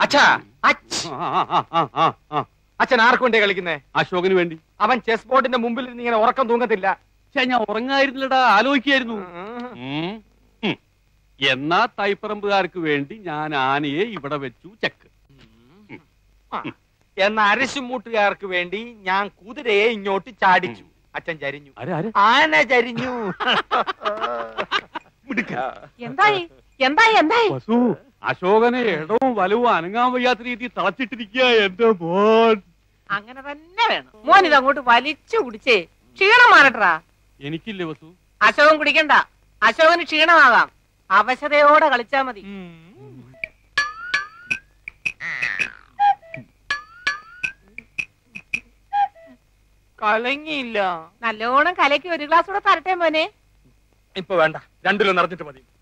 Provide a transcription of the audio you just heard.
അച്ഛാ അച്ഛ ആ, ആ, ആ, ആ, ആ. അച്ഛൻ ആർക്ക് വേണ്ടി കളിക്കുന്നേ അശോകന് വേണ്ടി അവൻ ചെസ് ബോർഡിന്റെ മുമ്പിൽ ഇരുന്ന് ഇങ്ങനെ ഉറക്കം തൂങ്ങത്തില്ല പക്ഷെ ഞാൻ ഉറങ്ങായിരുന്നില്ലടാ ആലോചിക്കായിരുന്നു ഉം. ഉം. എന്നാ തൈപ്പറമ്പുകാർക്ക് വേണ്ടി ഞാൻ ആനയെ ഇവിടെ വെച്ചു ചെക്ക് ആ. എന്ന അരശുമൂട്ടുകാർക്ക് വേണ്ടി ഞാൻ കുതിരയെ ഇങ്ങോട്ട് ചാടിച്ചു അച്ഛൻ ചരിഞ്ഞു ആരെ ആരെ ആന ചരിഞ്ഞു എന്തായി എന്തായി എന്തായി വസു അശോകനെ ഇടവും വലവും അനങ്ങാൻ വയ്യാത്ത രീതിയിൽ തളച്ചിട്ടിരിക്കുക എന്റെ മോൻ അങ്ങനെ തന്നെ വേണം മോൻ ഇത് അങ്ങോട്ട് വലിച്ചു കുടിച്ചേ ക്ഷീണം മാറട്ടാ എനിക്കില്ലേ വസു അശോകൻ കുടിക്കണ്ട അശോകന് ക്ഷീണമാകാം അവശതയോടെ കളിച്ചാ മതി കലങ്ങിയില്ല നല്ലോണം കലയ്ക്ക് ഒരു ഗ്ലാസ് കൂടെ തരട്ടെ മോനെ ഇപ്പൊ വേണ്ട രണ്ടിലും നിറഞ്ഞിട്ട് മതി